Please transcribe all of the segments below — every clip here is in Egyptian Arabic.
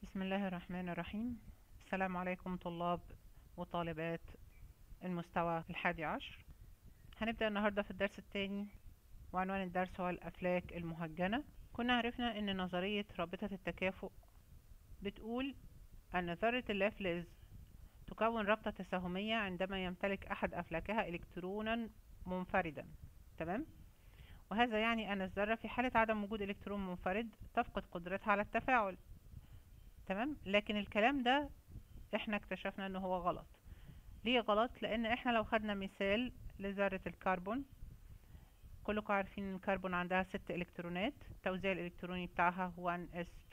بسم الله الرحمن الرحيم السلام عليكم طلاب وطالبات المستوى الحادي عشر هنبدأ النهاردة في الدرس الثاني وعنوان الدرس هو الأفلاك المهجنة كنا عرفنا أن نظرية رابطة التكافؤ بتقول أن ذرة اللافلز تكون رابطة تساهمية عندما يمتلك أحد أفلاكها إلكترونا منفردا تمام؟ وهذا يعني أن الذرة في حالة عدم وجود إلكترون منفرد تفقد قدرتها على التفاعل تمام لكن الكلام ده احنا اكتشفنا انه هو غلط ليه غلط لان احنا لو خدنا مثال لذرة الكربون كلكم عارفين ان الكربون عندها ست الكترونات التوزيع الالكتروني بتاعها 1s2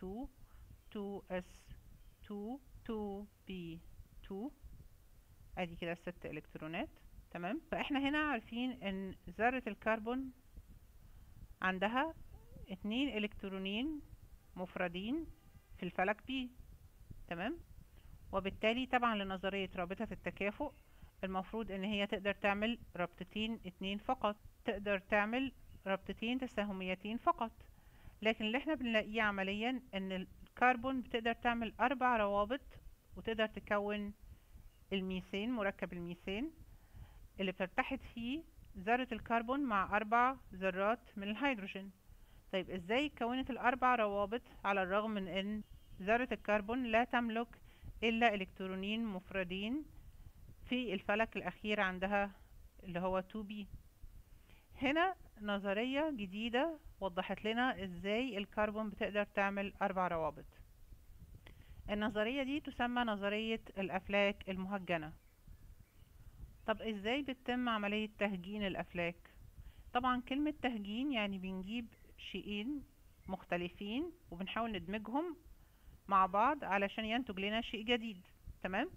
2s2 2p2 ادي كده ست الكترونات تمام فاحنا هنا عارفين ان ذرة الكربون عندها اتنين الكترونين مفردين في الفلك B تمام وبالتالي طبعا لنظرية رابطة التكافؤ المفروض ان هي تقدر تعمل رابطتين اتنين فقط تقدر تعمل رابطتين تساهميتين فقط لكن اللي احنا بنلاقيه عمليا ان الكربون بتقدر تعمل اربع روابط وتقدر تكون الميثين مركب الميثين اللي بتتحد فيه ذرة الكربون مع اربع ذرات من الهيدروجين طيب ازاي كونت الاربع روابط على الرغم من ان ذرة الكربون لا تملك الا الكترونين مفردين في الفلك الاخير عندها اللي هو 2b هنا نظرية جديدة وضحت لنا ازاي الكربون بتقدر تعمل اربع روابط النظرية دي تسمى نظرية الافلاك المهجنة طب ازاي بتتم عملية تهجين الافلاك طبعا كلمة تهجين يعني بنجيب شيئين مختلفين وبنحاول ندمجهم مع بعض علشان ينتج لنا شيء جديد تمام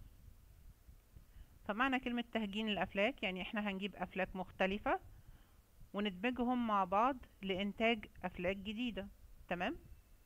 فمعنى كلمة تهجين الأفلاك يعني احنا هنجيب أفلاك مختلفة وندمجهم مع بعض لإنتاج أفلاك جديدة تمام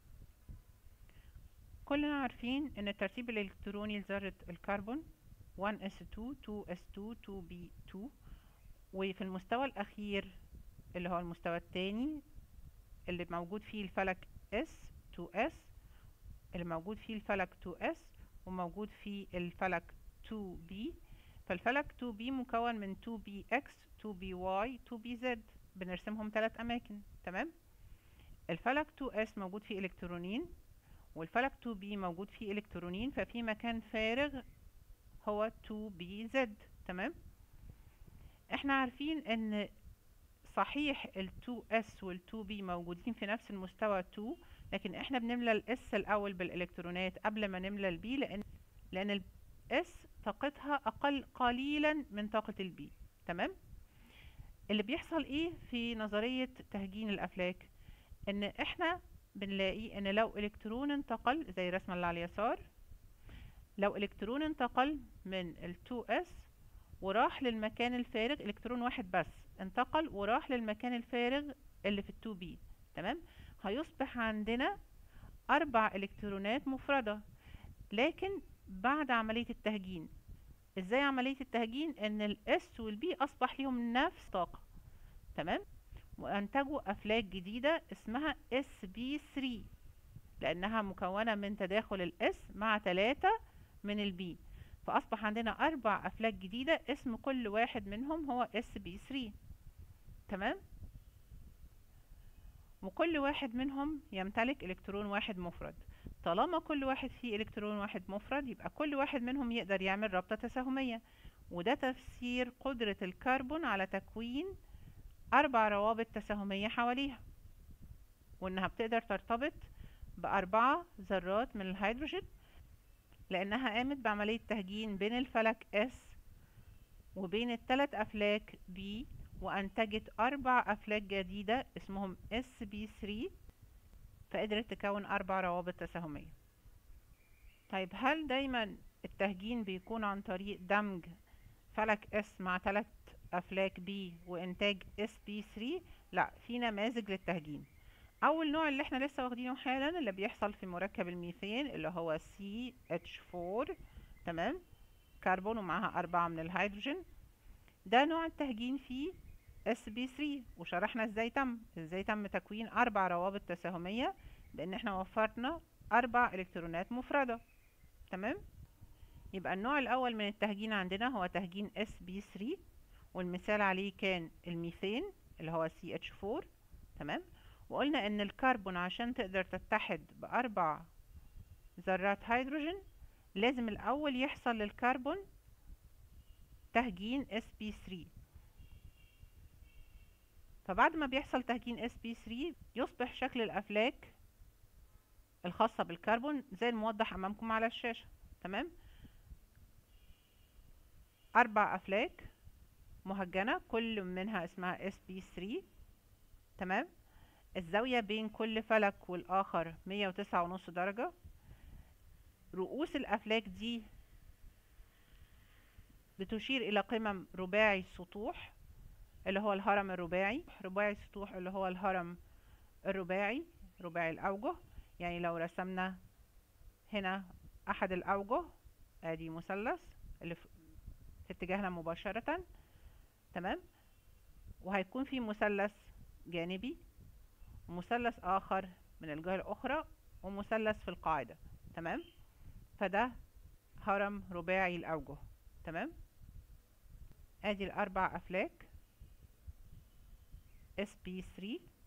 كلنا عارفين ان الترتيب الإلكتروني لذرة الكربون 1s2 2s2 2b2 وفي المستوى الأخير اللي هو المستوى الثاني اللي موجود فيه الفلك S 2S اللي موجود فيه الفلك 2S وموجود فيه الفلك 2B فالفلك 2B مكون من 2BX 2BY 2BZ بنرسمهم ثلاث أماكن تمام الفلك 2S موجود فيه إلكترونين والفلك 2B موجود فيه إلكترونين ففي مكان فارغ هو 2BZ تمام احنا عارفين ان صحيح ال 2s وال 2b موجودين في نفس المستوى 2 لكن احنا بنملى ال s الاول بالالكترونات قبل ما نملى ال b لان لان ال s طاقتها اقل قليلا من طاقة ال b تمام اللي بيحصل ايه في نظرية تهجين الافلاك ان احنا بنلاقي ان لو الكترون انتقل زي الرسمة اللي على اليسار لو الكترون انتقل من ال 2s وراح للمكان الفارغ الكترون واحد بس انتقل وراح للمكان الفارغ اللي في ال 2b تمام هيصبح عندنا اربع الكترونات مفردة لكن بعد عملية التهجين ازاي عملية التهجين ان ال S وال B اصبح ليهم نفس طاقة تمام وانتجوا افلاك جديدة اسمها SB3 لانها مكونة من تداخل ال S مع تلاتة من ال B فأصبح عندنا أربع أفلاك جديدة اسم كل واحد منهم هو SB3 تمام وكل واحد منهم يمتلك إلكترون واحد مفرد طالما كل واحد فيه إلكترون واحد مفرد يبقى كل واحد منهم يقدر يعمل رابطة تساهمية وده تفسير قدرة الكربون على تكوين أربع روابط تساهمية حواليها وإنها بتقدر ترتبط بأربعة ذرات من الهيدروجين لأنها قامت بعملية تهجين بين الفلك S وبين الثلاث أفلاك B وأنتجت أربع أفلاك جديدة اسمهم SB3 فقدرت تكون أربع روابط تساهمية طيب هل دايما التهجين بيكون عن طريق دمج فلك S مع ثلاث أفلاك B وإنتاج SB3 لا في نماذج للتهجين اول نوع اللي احنا لسه واخدينه حالا اللي بيحصل في مركب الميثين اللي هو CH4 تمام كربون ومعاها أربعة من الهيدروجين ده نوع التهجين فيه SB3 وشرحنا ازاي تم ازاي تم تكوين أربع روابط تساهمية بأن احنا وفرنا أربع إلكترونات مفردة تمام يبقى النوع الأول من التهجين عندنا هو تهجين sp3 والمثال عليه كان الميثين اللي هو CH4 تمام وقلنا ان الكربون عشان تقدر تتحد بأربع ذرات هيدروجين لازم الأول يحصل للكربون تهجين sp3 فبعد ما بيحصل تهجين sp3 يصبح شكل الأفلاك الخاصة بالكربون زي الموضح أمامكم على الشاشة تمام أربع أفلاك مهجنة كل منها اسمها sp3 تمام الزاوية بين كل فلك والآخر مية وتسعة ونص درجة رؤوس الأفلاك دي بتشير إلى قمم رباعي السطوح اللي هو الهرم الرباعي رباعي السطوح اللي هو الهرم الرباعي رباعي الأوجه يعني لو رسمنا هنا أحد الأوجه ادي مثلث اللي في اتجاهنا مباشرة تمام وهيكون في مثلث جانبي ومثلث آخر من الجهة الأخرى ومثلث في القاعدة تمام فده هرم رباعي الأوجه تمام ادي الأربع أفلاك sp3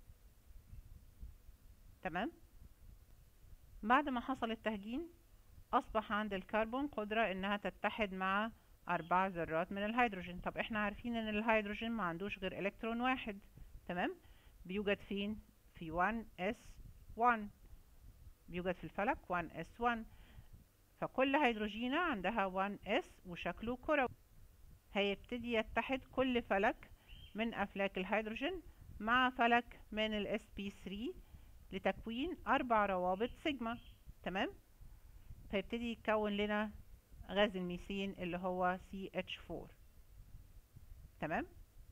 تمام بعد ما حصل التهجين أصبح عند الكربون قدرة إنها تتحد مع أربع ذرات من الهيدروجين طب احنا عارفين إن الهيدروجين ما عندوش غير إلكترون واحد تمام بيوجد فين في 1s1 بيوجد في الفلك 1s1 فكل هيدروجينة عندها 1s وشكله كروي هيبتدي يتحد كل فلك من أفلاك الهيدروجين مع فلك من ال sp3 لتكوين أربع روابط سيجما تمام فيبتدي يتكون لنا غاز الميثين اللي هو CH4 تمام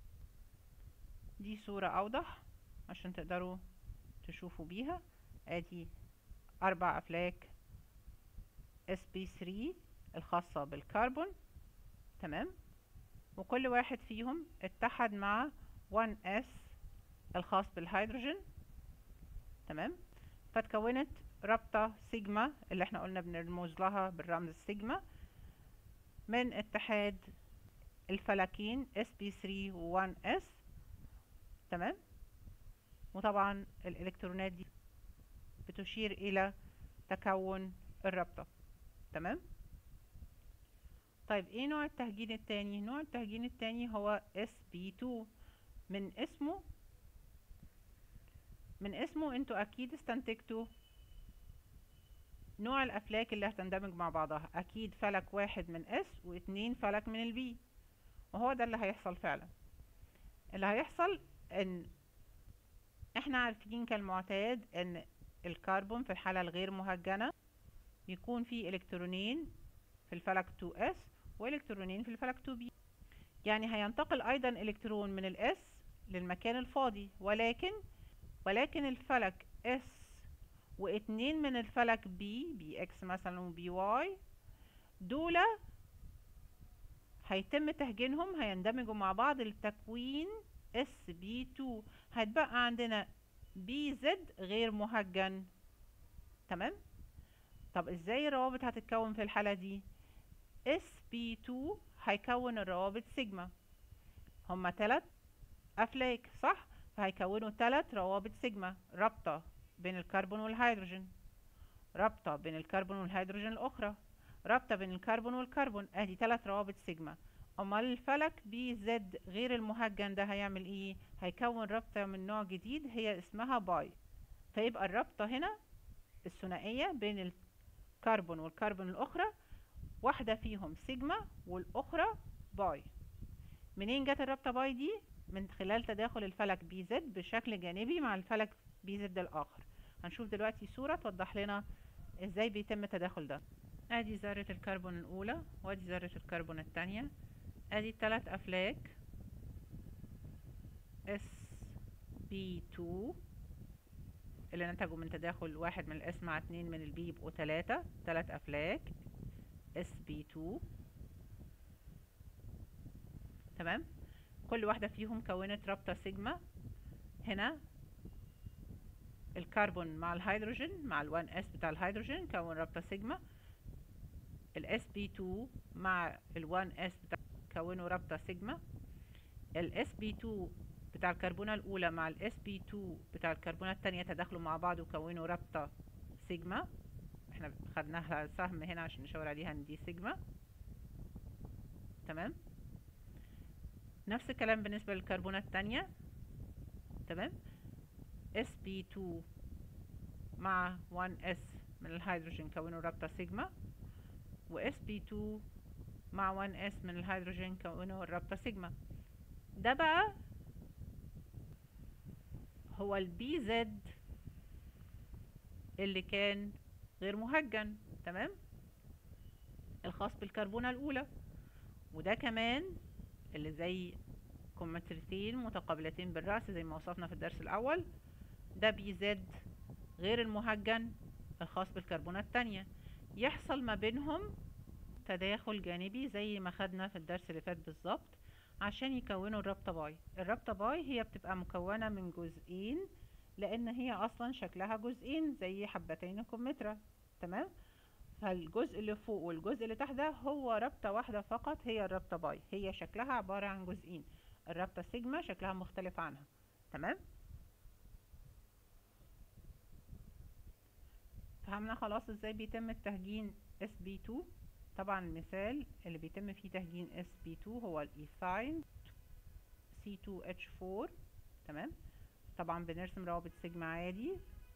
دي صورة أوضح عشان تقدروا تشوفوا بيها ادي أربع أفلاك sp3 الخاصة بالكربون تمام وكل واحد فيهم اتحد مع 1s الخاص بالهيدروجين تمام فتكونت رابطة سيجما اللي احنا قلنا بنرمز لها بالرمز السيجما من اتحاد الفلكين sp3 و 1s تمام وطبعا الالكترونات دي بتشير الى تكون الرابطة تمام طيب ايه نوع التهجين التاني نوع التهجين التاني هو sp2 من اسمه من اسمه انتوا اكيد استنتجتوا نوع الافلاك اللي هتندمج مع بعضها اكيد فلك واحد من اس واتنين فلك من البي وهو ده اللي هيحصل فعلا اللي هيحصل ان احنا عارفين كالمعتاد ان الكربون في الحالة الغير مهجنة بيكون فيه الكترونين في الفلك 2s والكترونين في الفلك 2b يعني هينتقل ايضا الكترون من الاس للمكان الفاضي ولكن ولكن الفلك s واتنين من الفلك b بي اكس مثلا وبي واي دول هيتم تهجينهم هيندمجوا مع بعض لتكوين اس بي 2 هيتبقى عندنا بي زد غير مهجن تمام طب ازاي الروابط هتتكون في الحالة دي اس بي 2 هيكون الروابط سيجما هما تلات افلاك صح فهيكونوا تلات روابط سيجما رابطة بين الكربون والهيدروجين رابطة بين الكربون والهيدروجين الأخرى رابطة بين الكربون والكربون ادي تلات روابط سيجما امال الفلك بي زد غير المهجن ده هيعمل ايه هيكون رابطة من نوع جديد هي اسمها باي فيبقى الرابطة هنا الثنائية بين الكربون والكربون الأخرى واحدة فيهم سيجما والأخرى باي منين جت الرابطة باي دي من خلال تداخل الفلك بي زد بشكل جانبي مع الفلك بي زد الآخر هنشوف دلوقتي صورة توضح لنا ازاي بيتم التداخل ده ادي ذرة الكربون الأولى وادي ذرة الكربون الثانية ادي التلات أفلاك اس بي 2 اللي نتجوا من تداخل واحد من الاس مع اتنين من البي يبقوا تلاتة تلات أفلاك اس بي 2 تمام كل واحدة فيهم كونت رابطة سيجما هنا الكربون مع الهيدروجين مع ال 1s بتاع الهيدروجين كون رابطة سيجما ال sp2 مع ال 1s بتاع كونوا رابطة سيجما ال sp2 بتاع الكربونة الأولى مع ال sp2 بتاع الكربونة التانية تداخلوا مع بعض وكونوا رابطة سيجما احنا خدناها سهم هنا عشان نشاور عليها ان دي سيجما تمام نفس الكلام بالنسبة للكربونة التانية تمام sp2 مع 1s من الهيدروجين كونوا رابطة سيجما و sp2 مع 1s من الهيدروجين كونوا الرابطة سيجما ده بقى هو البي زد اللي كان غير مهجن تمام الخاص بالكربونة الأولى وده كمان اللي زي كمثرتين متقابلتين بالرأس زي ما وصفنا في الدرس الأول ده بي زد غير المهجن الخاص بالكربونة التانية يحصل ما بينهم تداخل جانبي زي ما خدنا في الدرس اللي فات بالظبط عشان يكونوا الرابطة باي الرابطة باي هي بتبقى مكونة من جزئين لأن هي أصلا شكلها جزئين زي حبتين الكمثرى تمام فالجزء اللي فوق والجزء اللي تحت ده هو رابطة واحدة فقط هي الرابطة باي هي شكلها عبارة عن جزئين الرابطة سيجما شكلها مختلف عنها تمام فهمنا خلاص ازاي بيتم التهجين sp2 طبعا المثال اللي بيتم فيه تهجين sp2 هو الايثاين C2H4 تمام طبعا بنرسم روابط سيجما عادي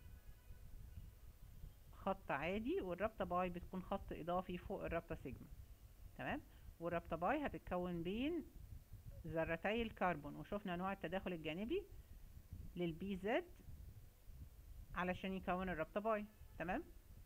خط عادي والرابطة باي بتكون خط إضافي فوق الرابطة سيجما تمام والرابطة باي هتتكون بين ذرتي الكربون وشوفنا نوع التداخل الجانبي للبي زد علشان يكون الرابطة باي تمام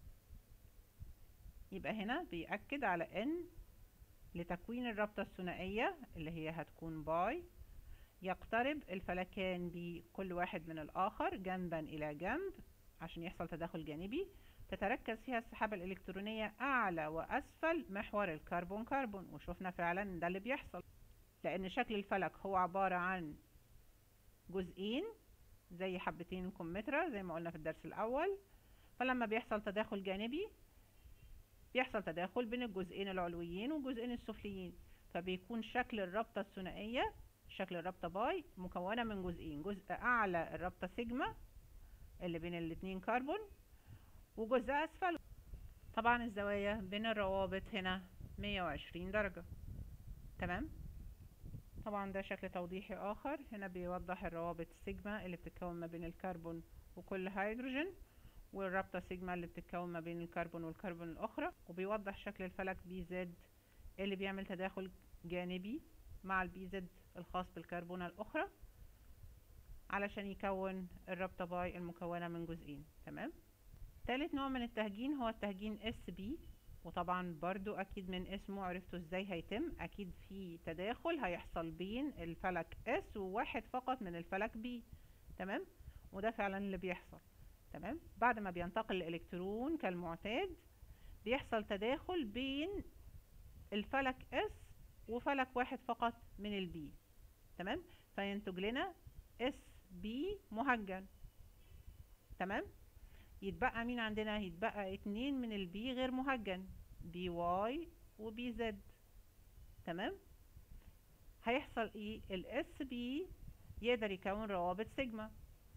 يبقى هنا بيأكد على ان لتكوين الرابطة الثنائية اللي هي هتكون باي يقترب الفلكان بكل واحد من الآخر جنبا إلى جنب عشان يحصل تداخل جانبي تتركز فيها السحابة الإلكترونية أعلى وأسفل محور الكربون كربون وشوفنا فعلا ده اللي بيحصل لأن شكل الفلك هو عبارة عن جزئين زي حبتين الكمثرى زي ما قلنا في الدرس الأول فلما بيحصل تداخل جانبي بيحصل تداخل بين الجزئين العلويين والجزئين السفليين فبيكون شكل الرابطة الثنائية شكل الرابطة باي مكونة من جزئين جزء أعلى الرابطة سيجما اللي بين الاتنين كربون وجزء أسفل طبعا الزوايا بين الروابط هنا 120 درجة تمام طبعا ده شكل توضيحي آخر هنا بيوضح الروابط سيجما اللي بتتكون ما بين الكربون وكل هيدروجين والرابطة سيجما اللي بتتكون ما بين الكربون والكربون الأخرى وبيوضح شكل الفلك بي زد اللي بيعمل تداخل جانبي مع البي زد الخاص بالكربونة الأخرى علشان يكون الرابطة باي المكونة من جزئين تمام تالت نوع من التهجين هو التهجين اس بي وطبعا برضو اكيد من اسمه عرفتوا ازاي هيتم اكيد في تداخل هيحصل بين الفلك اس وواحد فقط من الفلك بي تمام وده فعلا اللي بيحصل تمام بعد ما بينتقل الالكترون كالمعتاد بيحصل تداخل بين الفلك اس وفلك واحد فقط من البي تمام فينتج لنا اس بي مهجن تمام يتبقى مين عندنا يتبقى اتنين من البي غير مهجن بي واي وبي زد تمام هيحصل ايه الاس بي يقدر يكون روابط سيجما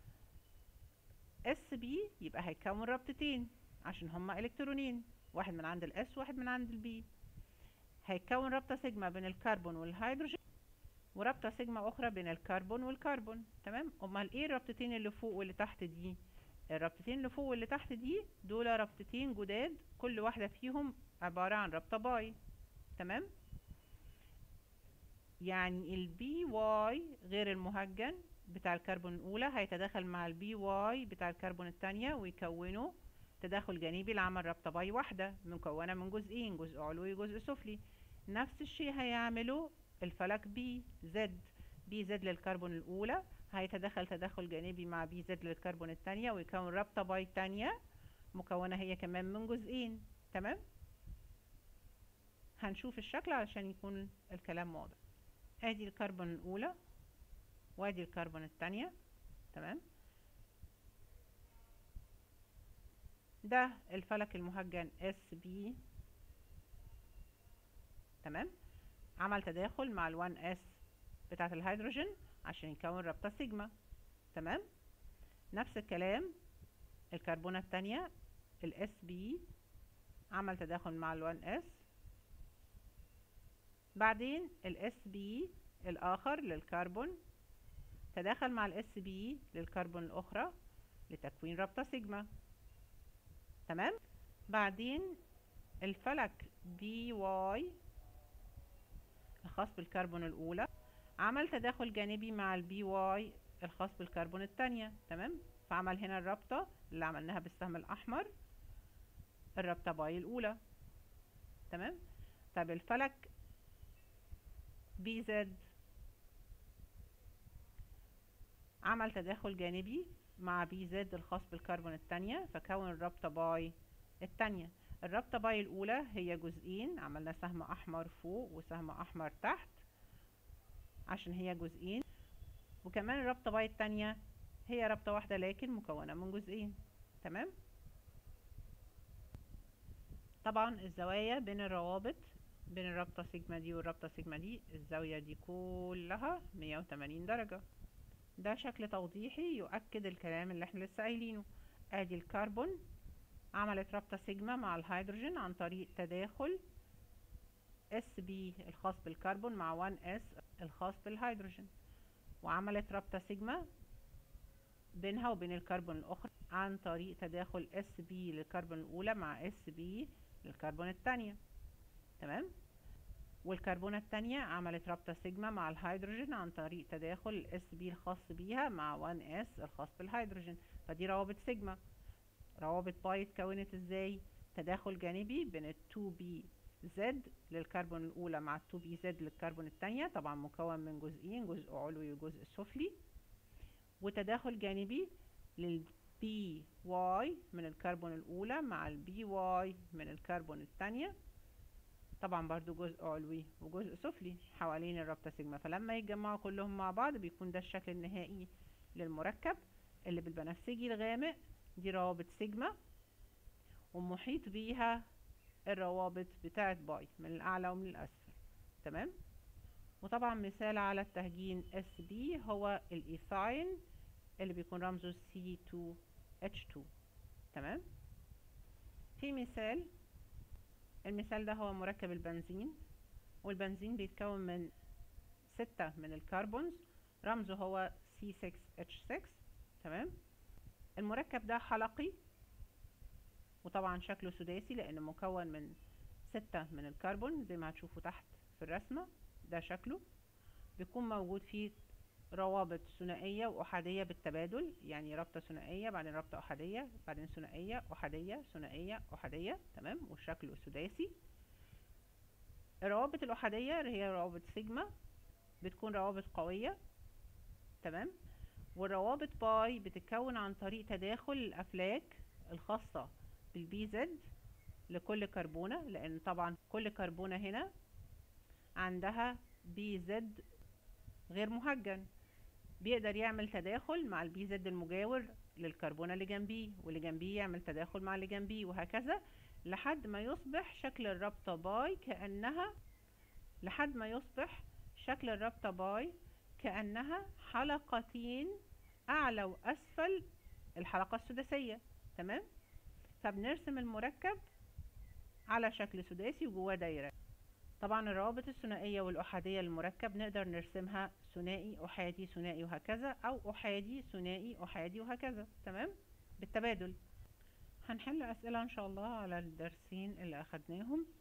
اس بي يبقى هيكون رابطتين عشان هما الكترونين واحد من عند الاس واحد من عند البي هيكون رابطة سيجما بين الكربون والهيدروجين ورابطة سيجما أخرى بين الكربون والكربون تمام أمال إيه الرابطتين اللي فوق واللي تحت دي الرابطتين اللي فوق واللي تحت دي دول رابطتين جداد كل واحدة فيهم عبارة عن رابطة باي تمام يعني البي واي غير المهجن بتاع الكربون الأولى هيتداخل مع البي واي بتاع الكربون التانية ويكونوا تداخل جانبي لعمل رابطة باي واحدة مكونة من جزئين جزء علوي وجزء سفلي نفس الشيء هيعمله الفلك بي زد بي زد للكربون الأولى هيتدخل تدخل جانبي مع بي زد للكربون التانية ويكون رابطة باي تانية مكونة هي كمان من جزئين تمام هنشوف الشكل علشان يكون الكلام واضح ادي الكربون الأولى وادي الكربون التانية تمام ده الفلك المهجن اس بي تمام عمل تداخل مع ال1 اس بتاعة الهيدروجين عشان يكون رابطة سيجما تمام نفس الكلام الكربونة التانية الاس بي عمل تداخل مع ال1 اس بعدين الاس بي الاخر للكربون تداخل مع الاس بي للكربون الاخرى لتكوين رابطة سيجما تمام بعدين الفلك بي واي الخاص بالكربون الاولى عمل تداخل جانبي مع البي واي الخاص بالكربون الثانيه تمام فعمل هنا الرابطه اللي عملناها بالسهم الاحمر الرابطه باي الاولى تمام طب الفلك بي زد عمل تداخل جانبي مع بي زد الخاص بالكربون الثانيه فكون الرابطه باي الثانيه الرابطة باي الأولى هي جزئين عملنا سهم أحمر فوق وسهم أحمر تحت عشان هي جزئين وكمان الرابطة باي التانية هي رابطة واحدة لكن مكونة من جزئين تمام طبعا الزوايا بين الروابط بين الرابطة سيجما دي والرابطة سيجما دي الزاوية دي كلها 180 درجة ده شكل توضيحي يؤكد الكلام اللي احنا لسه قايلينه ادي الكربون عملت رابطة سيجما مع الهيدروجين عن طريق تداخل اس بي الخاص بالكربون مع 1 اس الخاص بالهيدروجين وعملت رابطة سيجما بينها وبين الكربون الأخرى عن طريق تداخل اس بي للكربون الأولى مع اس بي للكربون الثانية تمام والكربونة الثانية عملت رابطة سيجما مع الهيدروجين عن طريق تداخل الاس بي الخاص بيها مع 1 اس الخاص بالهيدروجين فدي روابط سيجما روابط باي اتكونت ازاي تداخل جانبي بين ال 2 بي زد للكربون الاولى مع ال 2 بي زد للكربون الثانيه طبعا مكون من جزئين جزء علوي وجزء سفلي وتداخل جانبي للبي واي من الكربون الاولى مع البي واي من الكربون الثانيه طبعا برضو جزء علوي وجزء سفلي حوالين الرابطه سيجما فلما يتجمعوا كلهم مع بعض بيكون ده الشكل النهائي للمركب اللي بالبنفسجي الغامق دي روابط سيجما ومحيط بيها الروابط بتاعت باي من الأعلى ومن الأسفل تمام وطبعا مثال على التهجين اس بي هو الإيثاين اللي بيكون رمزه C2H2 تمام في مثال المثال ده هو مركب البنزين والبنزين بيتكون من ستة من الكربونز رمزه هو C6H6 تمام المركب ده حلقي وطبعا شكله سداسي لانه مكون من ستة من الكربون زي ما هتشوفوا تحت في الرسمة ده شكله بيكون موجود فيه روابط ثنائية وأحادية بالتبادل يعني رابطة ثنائية بعدين رابطة أحادية بعدين ثنائية أحادية ثنائية أحادية تمام والشكل سداسي الروابط الأحادية اللي هي روابط سيجما بتكون روابط قوية تمام والروابط باي بتتكون عن طريق تداخل الأفلاك الخاصة بالبي زد لكل كربونة لأن طبعا كل كربونة هنا عندها بي زد غير مهجن بيقدر يعمل تداخل مع البي زد المجاور للكربونة اللي جنبيه واللي جنبيه يعمل تداخل مع اللي جنبيه وهكذا لحد ما يصبح شكل الرابطة باي كأنها لحد ما يصبح شكل الرابطة باي كأنها حلقتين أعلى وأسفل الحلقة السداسية تمام فبنرسم المركب على شكل سداسي وجواه دايرة طبعا الروابط الثنائية والأحادية للمركب نقدر نرسمها ثنائي أحادي ثنائي وهكذا أو أحادي ثنائي أحادي وهكذا تمام بالتبادل هنحل أسئلة إن شاء الله على الدرسين اللي أخدناهم